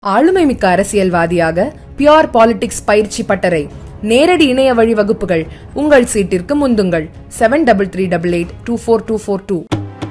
ஆளுமை மிக்க அரசியல்வாதியாக பியோர் பாலிடிக்ஸ் பயிற்சி பட்டறை நேரடி இணைய வழி வகுப்புகள் உங்கள் சீட்டிற்கு முந்துங்கள் seven double three double eight two four two four two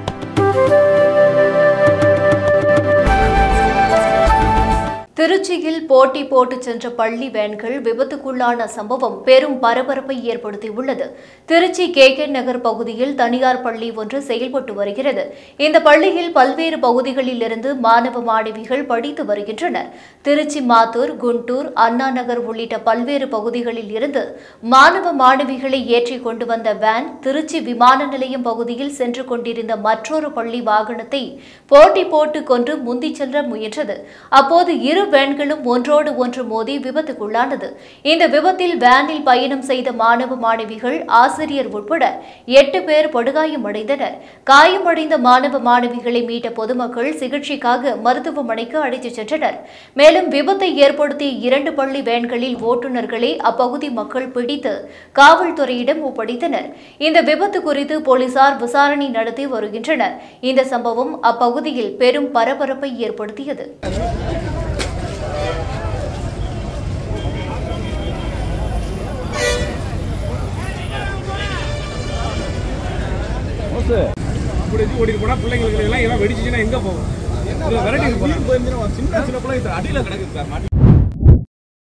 திருச்சியில் போட்டி போட்டு சென்ற பள்ளி வேன்கள் விபத்துக்குள்ளான சம்பவம் பெரும் பரபரப்பை ஏற்படுத்தியுள்ளது திருச்சி கே கே நகர் பகுதியில் தனியார் பள்ளி ஒன்று செயல்பட்டு வருகிறது இந்த பள்ளியில் பல்வேறு பகுதிகளில் இருந்து மாணவ மாணவிகள் படித்து வருகின்றனர் திருச்சி மாத்தூர் குண்டூர் அண்ணா நகர் உள்ளிட்ட பல்வேறு பகுதிகளில் இருந்து மாணவ மாணவிகளை ஏற்றிக் கொண்டு வந்த வேன் திருச்சி விமான நிலையம் பகுதியில் சென்று கொண்டிருந்த மற்றொரு பள்ளி வாகனத்தை போட்டி போட்டு கொண்டு முந்திச் செல்ல முயன்றது அப்போது இரு வேன்களும் ஒன்றோடு ஒன்று மோதி விபத்துக்குள்ளானது இந்த விபத்தில் வேனில் பயணம் செய்த மாணவ மாணவிகள் ஆசிரியர் உட்பட எட்டு பேர் படுகாயமடைந்தனர் காயமடைந்த மாணவ மாணவிகளை மீட்ட பொதுமக்கள் சிகிச்சைக்காக மருத்துவமனைக்கு அழைத்துச் சென்றனர் மேலும் விபத்தை ஏற்படுத்திய இரண்டு பள்ளி வேன்களில் ஓட்டுநர்களை அப்பகுதி மக்கள் பிடித்து காவல்துறையிடம் ஒப்படைத்தனர் இந்த விபத்து குறித்து போலீசார் விசாரணை நடத்தி வருகின்றனர் இந்த சம்பவம் அப்பகுதியில் பெரும் பரபரப்பை ஏற்படுத்தியது அப்படி வச்சு ஓடிட்டு போனா பிள்ளைங்களுக்கு எல்லாம் எல்லாம் வெடிச்சுச்சுன்னா எங்க போகும் விரட்டி சின்ன சின்ன பிள்ளை அடியில கிடக்குது சார் மாட்டி